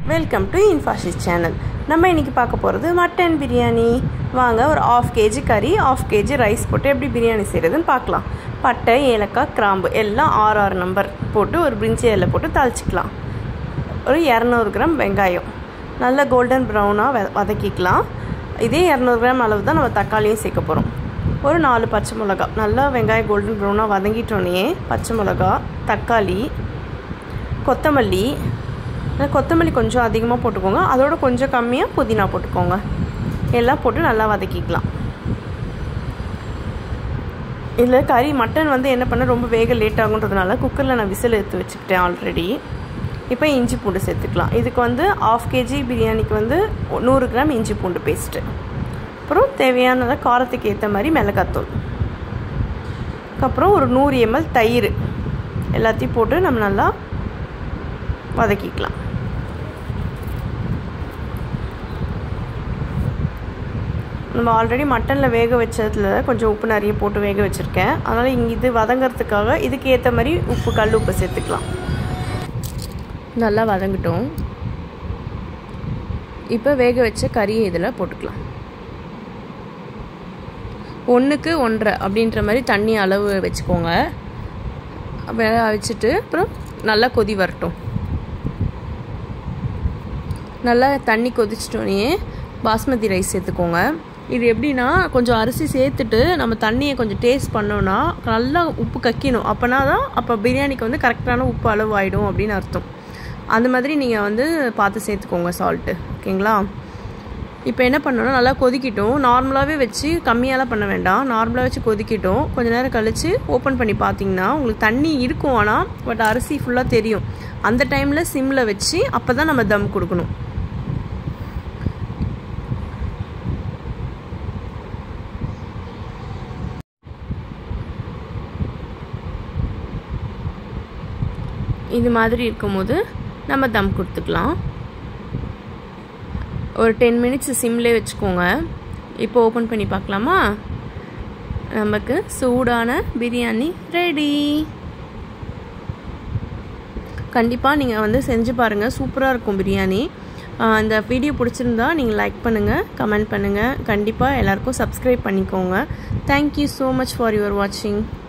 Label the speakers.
Speaker 1: welcome to இன்ஃபாஷிஸ் channel நம்ம இன்றைக்கி பார்க்க போகிறது மட்டன் பிரியாணி வாங்க ஒரு ஆஃப் கேஜி கறி ஆஃப் கேஜி ரைஸ் போட்டு எப்படி பிரியாணி செய்கிறதுன்னு பார்க்கலாம் பட்டை ஏலக்காய் கிராம்பு எல்லாம் ஆறு ஆறு நம்பர் போட்டு ஒரு பிரிஞ்சி இலை போட்டு தாளிச்சிக்கலாம் ஒரு இரநூறு கிராம் வெங்காயம் நல்லா கோல்டன் ப்ரௌனாக வ வதக்கிக்கலாம் இதே இரநூறு கிராம் அளவு தான் நம்ம தக்காளியும் சேர்க்க போகிறோம் ஒரு நாலு பச்சை மிளகா நல்லா வெங்காயம் கோல்டன் ப்ரௌனாக வதங்கிட்டோன்னே பச்சை மிளகா தக்காளி கொத்தமல்லி கொத்தமல்லி கொஞ்சம் அதிகமாக போட்டுக்கோங்க அதோட கொஞ்சம் கம்மியாக புதினா போட்டுக்கோங்க எல்லாம் போட்டு நல்லா வதக்கிக்கலாம் இதில் கறி மட்டன் வந்து என்ன பண்ண ரொம்ப வேக லேட் ஆகுன்றதுனால குக்கரில் நான் விசில் எடுத்து வச்சுக்கிட்டேன் ஆல்ரெடி இப்போ இஞ்சி பூண்டு சேர்த்துக்கலாம் இதுக்கு வந்து ஆஃப் கேஜி பிரியாணிக்கு வந்து நூறு கிராம் இஞ்சி பூண்டு பேஸ்ட்டு அப்புறம் தேவையானதை காரத்துக்கு ஏற்ற மாதிரி மிளகாத்தூள் அதுக்கப்புறம் ஒரு நூறு எம்எல் தயிர் எல்லாத்தையும் போட்டு நம்ம நல்லா வதக்கிக்கலாம் நம்ம ஆல்ரெடி மட்டனில் வேக வச்சதில் கொஞ்சம் உப்பு நிறைய போட்டு வேக வச்சுருக்கேன் அதனால் இங்கே இது வதங்கிறதுக்காக இதுக்கு ஏற்ற மாதிரி உப்பு கல் உப்பு சேர்த்துக்கலாம் நல்லா வதங்கட்டும் இப்போ வேக வச்ச கறியை இதில் போட்டுக்கலாம் ஒன்றுக்கு ஒன்றரை அப்படின்ற மாதிரி தண்ணி அளவு வச்சுக்கோங்க வச்சுட்டு அப்புறம் நல்லா கொதி வரட்டும் நல்லா தண்ணி கொதிச்சிட்டோன்னே பாஸ்மதி ரைஸ் சேர்த்துக்கோங்க இது எப்படின்னா கொஞ்சம் அரிசி சேர்த்துட்டு நம்ம தண்ணியை கொஞ்சம் டேஸ்ட் பண்ணோன்னா நல்லா உப்பு கக்கிணும் அப்போனா தான் அப்போ பிரியாணிக்கு வந்து கரெக்டான உப்பு அளவு ஆகிடும் அப்படின்னு அர்த்தம் அந்த மாதிரி நீங்கள் வந்து பார்த்து சேர்த்துக்கோங்க சால்ட்டு ஓகேங்களா இப்போ என்ன பண்ணணும் நல்லா கொதிக்கிட்டோம் நார்மலாகவே வச்சு கம்மியாலாம் பண்ண வேண்டாம் நார்மலாக வச்சு கொதிக்கிட்டோம் கொஞ்ச நேரம் கழித்து ஓப்பன் பண்ணி பார்த்தீங்கன்னா உங்களுக்கு தண்ணி இருக்கும் ஆனால் பட் அரிசி ஃபுல்லாக தெரியும் அந்த டைமில் சிம்மில் வச்சு அப்போ தான் நம்ம தம் கொடுக்கணும் இது மாதிரி இருக்கும்போது நம்ம தம் கொடுத்துக்கலாம் ஒரு டென் மினிட்ஸ் சிம்லேயே வச்சுக்கோங்க இப்போ ஓப்பன் பண்ணி பார்க்கலாமா நமக்கு சூடான பிரியாணி ரெடி கண்டிப்பாக நீங்கள் வந்து செஞ்சு பாருங்கள் சூப்பராக இருக்கும் பிரியாணி இந்த வீடியோ பிடிச்சிருந்தா நீங்கள் லைக் பண்ணுங்கள் கமெண்ட் பண்ணுங்கள் கண்டிப்பாக எல்லாேருக்கும் சப்ஸ்கிரைப் பண்ணிக்கோங்க thank you so much for your வாட்சிங்